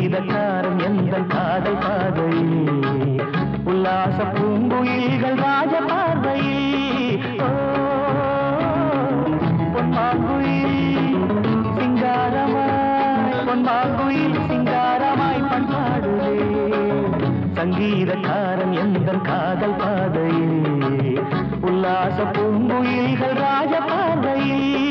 சங்கீதக்காரன் எந்த காதல் பாதையில் உல்லாச பூங்குயில்கள் ராஜ பார்வையில் ஓ, பொன்மாங்குயில் சிங்காரமாய் பொன்மாங்குயில் சிங்காரமாய் பண்பாடுதே சங்கீதக்காரன் எந்த காதல் பாதையில் உல்லாச பூங்குயில்கள் ராஜ பார்வையில்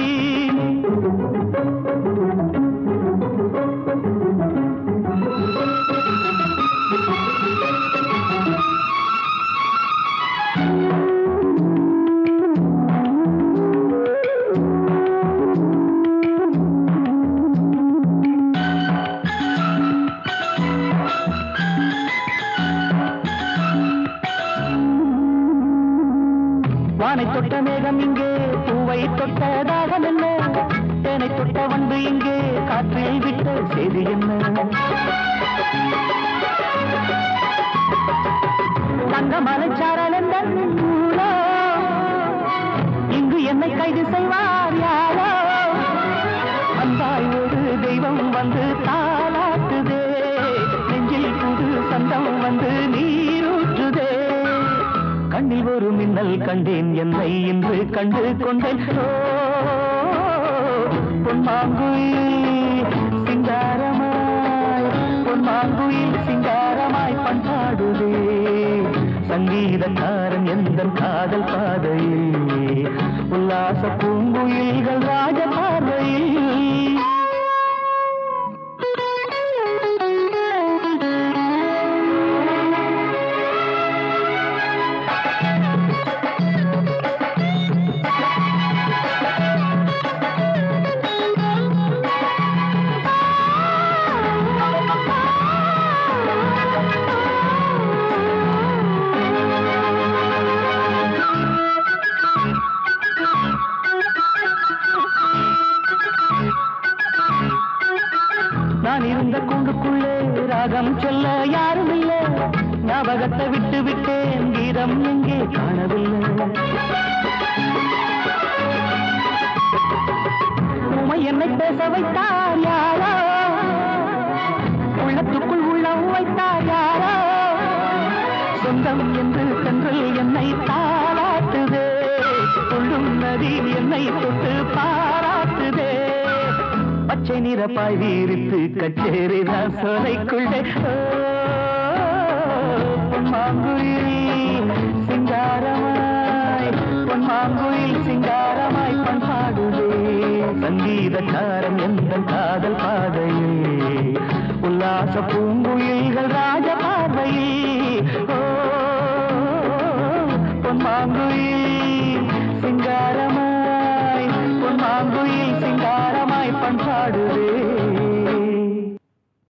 வானை தொட்ட மேகம் இங்கே பூவை தொட்ட தாகம் என்ன தேனை தொட்ட வண்டு இங்கே காற்றில் விட்ட செய்தி என்ன தங்க மலைச்சாரல் என்ற ஊரோ, இங்கு என்னை கைது செய்வார் யாரோ அன்பாய் ஒரு தெய்வம் வந்து தாளாட்டுதே நெஞ்சில் புது சந்தம் வந்து நீரூற்றுதே கண்ணில் ஒரு மின்னல் கண்டேன் என்னை இன்று கண்டு கொண்டேன் ஓ, பொன்மாங்குயில் சிங்காரமாய் பொன்மாங்குயில் சிங்காரமாய் பண்பாடுதே சங்கீதக்காரன் எந்த காதல் பாதையில் உல்லாச பூங்குயில்கள் ராஜ பார்வையில் நான் இருந்த கூண்டுக்குள்ளே ராகம் சொல்ல யாரும் இல்லை ஞாபகத்தை விட்டு விட்டேன் கீதம் எங்கே காணவில்லை உமை என்னை பேச வைத்தார் யாரோ உள்ளத்துக்குள் உள்ளம் வைத்தார் யாரோ சொந்தம் என்று தென்றல் என்னை தாளாட்டுதே துள்ளும் நதி என்னை தொட்டு பாராட்டுதே பச்சை நிற பாய் வீரித்து கச்சேரி சோலைக்குள்ளே ஓ, பொன்மாங்குயில் சிங்காரமாய் பொன்மாங்குயில் சிங்காரமாய் பண்பாடுதே சங்கீதக்காரன் எந்த காதல் பாதையில் உல்லாச பூங்க